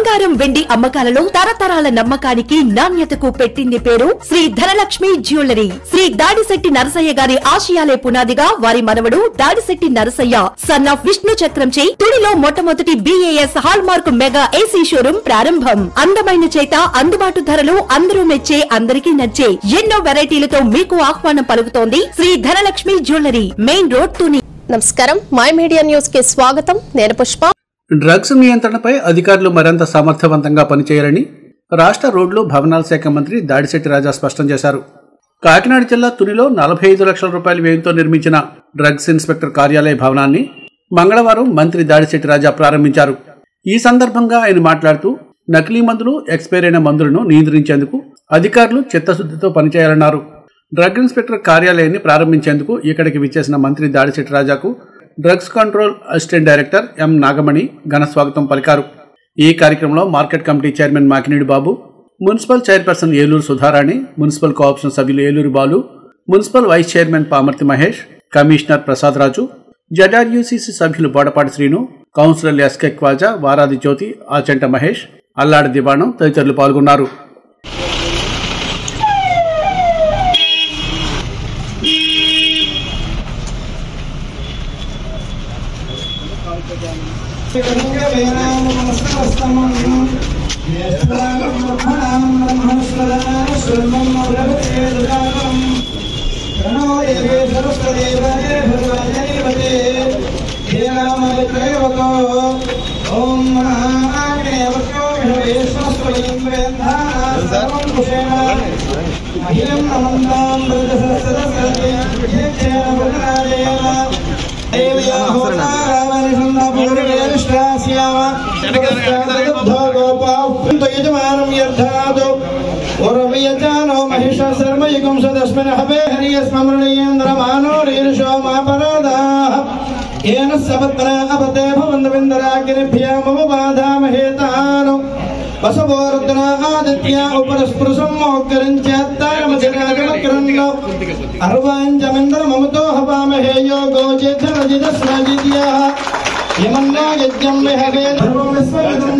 బంగారం వెండి అమ్మకాలలో తరతరాల నమ్మకానికి నాణ్యతకు పెట్టింది పేరు శ్రీ ధనలక్ష్మి జ్యువెలరీ శ్రీ దాడిశెట్టి నరసయ్య గారి ఆశయాలే పునాదిగా వారి మనవడు దాడిశెట్టి నరసయ్య సన్ ఆఫ్ విష్ణు చక్రంచే తుడిలో మొట్టమొదటి BIS hallmark mega AC showroom ప్రారంభం అందమైన చేత అందుబాటు ధరలు అందరూ మెచ్చే అందరికీ నచ్చే ఎన్నో వెరైటీలతో మీకు ఆహ్వానం పలుకుతోంది Shri Dhanalakshmi jewellery main road Tuni నమస్కారం మై మీడియా న్యూస్ కి స్వాగతం నేను పుష్ప డ్రగ్స్ నియంత్రణపై అధికారులు మరింత సమర్థవంతంగా పనిచేయాలని రాష్ట్ర రోడ్లు భవనాల శాఖ మంత్రి దాడిశెట్టి రాజా స్పష్టం చేశారు కాకినాడ జిల్లా తునిలో నలభై ఐదు లక్షల రూపాయల వ్యయంతో నిర్మించిన డ్రగ్స్ ఇన్స్పెక్టర్ కార్యాలయ భవనాన్ని మంగళవారం మంత్రి దాడిశెట్టి రాజా ప్రారంభించారు ఈ సందర్భంగా ఆయన మాట్లాడుతూ నకిలీ మందులు ఎక్స్పైర్ అయిన మందులను నియంత్రించేందుకు అధికారులు చిత్తశుద్ధితో పనిచేయాలన్నారు డ్రగ్ ఇన్స్పెక్టర్ కార్యాలయాన్ని ప్రారంభించేందుకు ఇక్కడికి విచ్చేసిన మంత్రి దాడిశెట్టి రాజాకు drugs control assistant director M Nagamani ఘన స్వాగతం పలికారు ఈ కార్యక్రమంలో market committee chairman Makineedu Babu municipal chairperson Eluru Sudharani municipal co-option సభ్యులు Eluru Balu municipal vice chairman Pamarthi Mahesh commissioner Prasad Raju ZRUCC సభ్యులు బోడపాటి శ్రీను కౌన్సిలర్ ఎస్కే క్వాజా వారాది జ్యోతి ఆచంట మహేష్ అల్లాడి దివాణం తదితరులు పాల్గొన్నారు యజమానం యర్థాదు ఉరవయజానో మహిష శర్మయుగం సదస్మిన్ హవే హరియస్మరణీయంద్రమానో రీరుషో మా పరాదాః येन सपत्ना अपते भवन्तविन्दरागिरिभ्य मम बाधामहेतानो वसवोरुद्रा आदित्या उपरस्पृशमोग्गरञ्चात्तारमधिरागमकरन्नो अर्वाञ्चमिन्द्रममुतो हवामहे योगो चेद्धरजितस्रजिद्याः यमन्नो यज्ञं विहवे ध्रुवं विश्वविदं